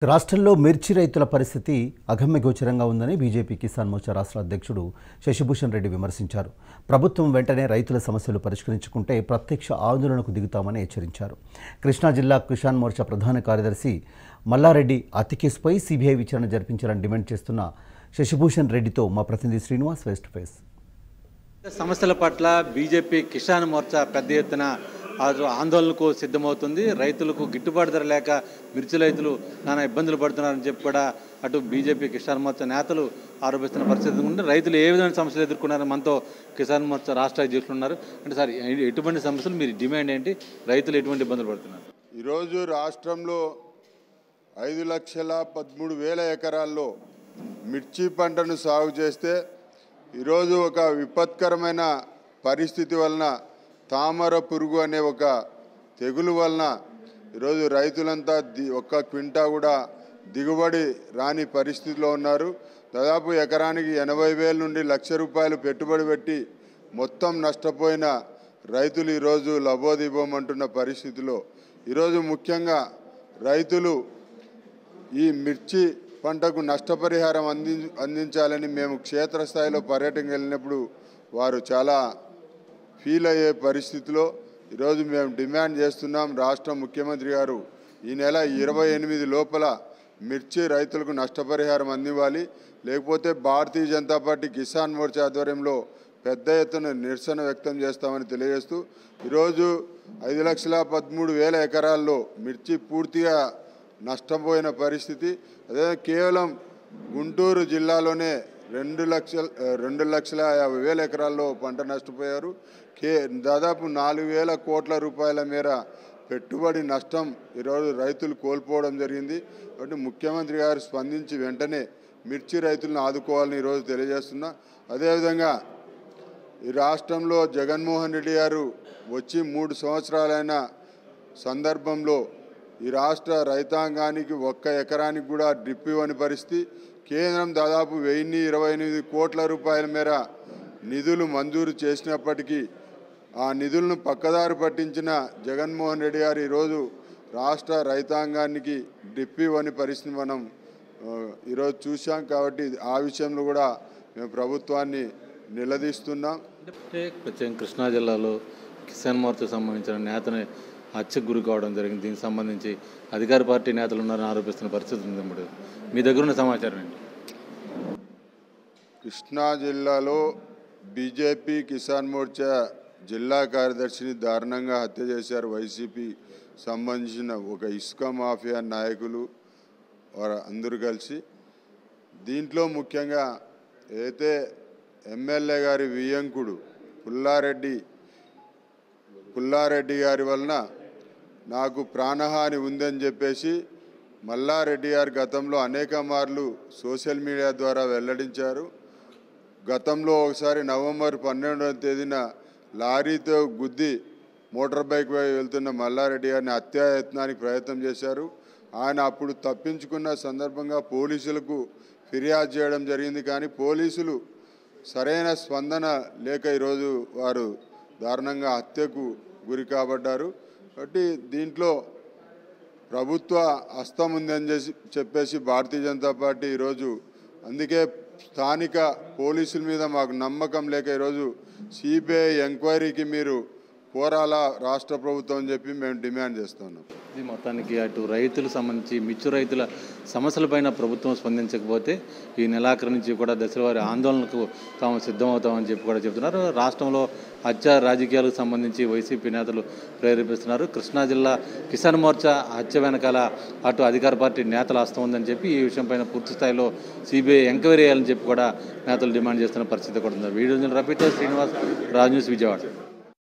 రాష్ట్రంలో మిర్చి రైతుల పరిస్థితి అగమ్యగోచరంగా ఉందని బీజేపీ కిసాన్ మోర్చా రాష్ట్ర అధ్యక్షుడు శశిభూషణ్ రెడ్డి విమర్శించారు ప్రభుత్వం వెంటనే రైతుల సమస్యలు పరిష్కరించుకుంటే ప్రత్యక్ష ఆందోళనకు దిగుతామని హెచ్చరించారు కృష్ణా జిల్లా కిసాన్ మోర్చా ప్రధాన కార్యదర్శి మల్లారెడ్డి హత్య కేసుపై సీబీఐ విచారణ జరిపించాలని డిమాండ్ చేస్తున్న శశిభూషణ్ రెడ్డితో మా ప్రతినిధి శ్రీనివాస్ ఫేస్ టు ఫేస్ సమస్యల పట్ల బీజేపీ కిసాన్ మోర్చా పెద్ద ఎత్తున ఆ ఆందోళనకు సిద్ధమవుతుంది రైతులకు గిట్టుబాటు ధర లేక మిర్చి రైతులు నానా ఇబ్బందులు పడుతున్నారని చెప్పి కూడా అటు బీజేపీ కిసాన్ మోర్చా నేతలు ఆరోపిస్తున్న పరిస్థితి ఉంది రైతులు ఏ విధమైన సమస్యలు ఎదుర్కొన్నారని మనతో కిసాన్ మోర్చా రాష్ట్ర అధ్యక్షులు ఉన్నారు అంటే సార్ ఎ- ఎటువంటి సమస్యలు మీరు డిమాండ్ ఏంటి రైతులు ఎటువంటి ఇబ్బందులు పడుతున్నారు ఈరోజు రాష్ట్రంలో ఐదు లక్షల పదమూడు వేల ఎకరాల్లో మిర్చి పంటను సాగు చేస్తే ఈరోజు ఒక విపత్కరమైన పరిస్థితి వలన తామర పురుగు అనే ఒక తెగులు వలన ఈరోజు రైతులంతా ది ఒక్క క్వింటా కూడా దిగుబడి రాని పరిస్థితిలో ఉన్నారు దాదాపు ఎకరానికి ఎనభై వేల నుండి లక్ష రూపాయలు పెట్టుబడి పెట్టి మొత్తం నష్టపోయిన రైతులు ఈరోజు లబోదిబోమంటున్న పరిస్థితిలో ఈరోజు ముఖ్యంగా రైతులు ఈ మిర్చి పంటకు నష్టపరిహారం అంది అందించాలని మేము క్షేత్రస్థాయిలో పర్యటనకు వెళ్ళినప్పుడు వారు చాలా ఫీల్ అయ్యే పరిస్థితిలో ఈరోజు మేము డిమాండ్ చేస్తున్నాం రాష్ట్ర ముఖ్యమంత్రి గారు ఈ నెల ఇరవై ఎనిమిది లోపల మిర్చి రైతులకు నష్టపరిహారం అందివ్వాలి లేకపోతే భారతీయ జనతా పార్టీ కిసాన్ మోర్చా ఆధ్వర్యంలో పెద్ద ఎత్తున నిరసన వ్యక్తం చేస్తామని తెలియజేస్తూ ఈరోజు ఐదు లక్షల పదమూడు వేల ఎకరాల్లో మిర్చి పూర్తిగా నష్టపోయిన పరిస్థితి అదే కేవలం గుంటూరు జిల్లాలోనే రెండు లక్షల రెండు లక్షల యాభై వేల ఎకరాల్లో పంట నష్టపోయారు కే దాదాపు నాలుగు వేల కోట్ల రూపాయల మేర పెట్టుబడి నష్టం ఈరోజు రైతులు కోల్పోవడం జరిగింది కాబట్టి ముఖ్యమంత్రి గారు స్పందించి వెంటనే మిర్చి రైతులను ఆదుకోవాలని ఈరోజు తెలియజేస్తున్నా అదేవిధంగా ఈ రాష్ట్రంలో జగన్మోహన్ రెడ్డి గారు వచ్చి మూడు సంవత్సరాలైన సందర్భంలో ఈ రాష్ట్ర రైతాంగానికి ఒక్క ఎకరానికి కూడా డ్రిప్ ఇవ్వని పరిస్థితి కేంద్రం దాదాపు వెయ్యి ఇరవై ఎనిమిది కోట్ల రూపాయల మేర నిధులు మంజూరు చేసినప్పటికీ ఆ నిధులను పక్కదారి పట్టించిన జగన్మోహన్ రెడ్డి గారు ఈరోజు రాష్ట్ర రైతాంగానికి డ్రిప్ ఇవ్వని పరిస్థితి మనం ఆ, ఈరోజు చూసాం కాబట్టి ఆ విషయంలో కూడా మేము ప్రభుత్వాన్ని నిలదీస్తున్నాం అంటే ప్రత్యేకంగా కృష్ణా జిల్లాలో కిసాన్ మోర్చా సంబంధించిన నేతని హత్యకు గురి కావడం జరిగింది దీనికి సంబంధించి అధికార పార్టీ నేతలు ఉన్నారని ఆరోపిస్తున్న పరిస్థితి ఉంది ఇప్పుడు మీ దగ్గర ఉన్న సమాచారం ఏంటి కృష్ణా జిల్లాలో బీజేపీ కిసాన్ మోర్చా జిల్లా కార్యదర్శిని దారుణంగా హత్య చేశారు వైసీపీ సంబంధించిన ఒక ఇసుక మాఫియా నాయకులు వారు అందరూ కలిసి దీంట్లో ముఖ్యంగా అయితే ఎమ్మెల్యే గారి వియ్యంకుడు పుల్లారెడ్డి పుల్లారెడ్డి గారి వలన నాకు ప్రాణహాని ఉందని చెప్పేసి మల్లారెడ్డి గారు గతంలో అనేక మార్లు సోషల్ మీడియా ద్వారా వెల్లడించారు గతంలో ఒకసారి నవంబర్ పన్నెండవ తేదీన లారీతో గుద్ది మోటార్ బైక్ పై వెళ్తున్న మల్లారెడ్డి గారిని హత్యాయత్నానికి ప్రయత్నం చేశారు ఆయన అప్పుడు తప్పించుకున్న సందర్భంగా పోలీసులకు ఫిర్యాదు చేయడం జరిగింది కానీ పోలీసులు సరైన స్పందన లేక ఈరోజు వారు దారుణంగా హత్యకు గురి కాబడ్డారు కాబట్టి దీంట్లో ప్రభుత్వ హస్తం ఉందని చేసి చెప్పేసి భారతీయ జనతా పార్టీ ఈరోజు అందుకే స్థానిక పోలీసుల మీద మాకు నమ్మకం లేక ఈరోజు సిబిఐ ఎంక్వైరీకి మీరు కోరాలా రాష్ట్ర ప్రభుత్వం అని చెప్పి మేము డిమాండ్ చేస్తున్నాం ఇది మొత్తానికి అటు రైతులకు సంబంధించి మిర్చి రైతుల సమస్యలపైన ప్రభుత్వం స్పందించకపోతే ఈ నెలాఖరు నుంచి కూడా దశలవారి ఆందోళనకు తాము సిద్ధమవుతామని చెప్పి కూడా చెబుతున్నారు రాష్ట్రంలో హత్య రాజకీయాలకు సంబంధించి వైసీపీ నేతలు ప్రేరేపిస్తున్నారు కృష్ణా జిల్లా కిసాన్ మోర్చా హత్య వెనకాల అటు అధికార పార్టీ నేతల హస్తం ఉందని చెప్పి ఈ విషయంపైన పూర్తి స్థాయిలో సిబిఐ ఎంక్వైరీ చేయాలని చెప్పి కూడా నేతలు డిమాండ్ చేస్తున్న పరిస్థితి కూడా ఉంది వీడియో రఫీతో శ్రీనివాస్ రాజ్ న్యూస్ విజయవాడ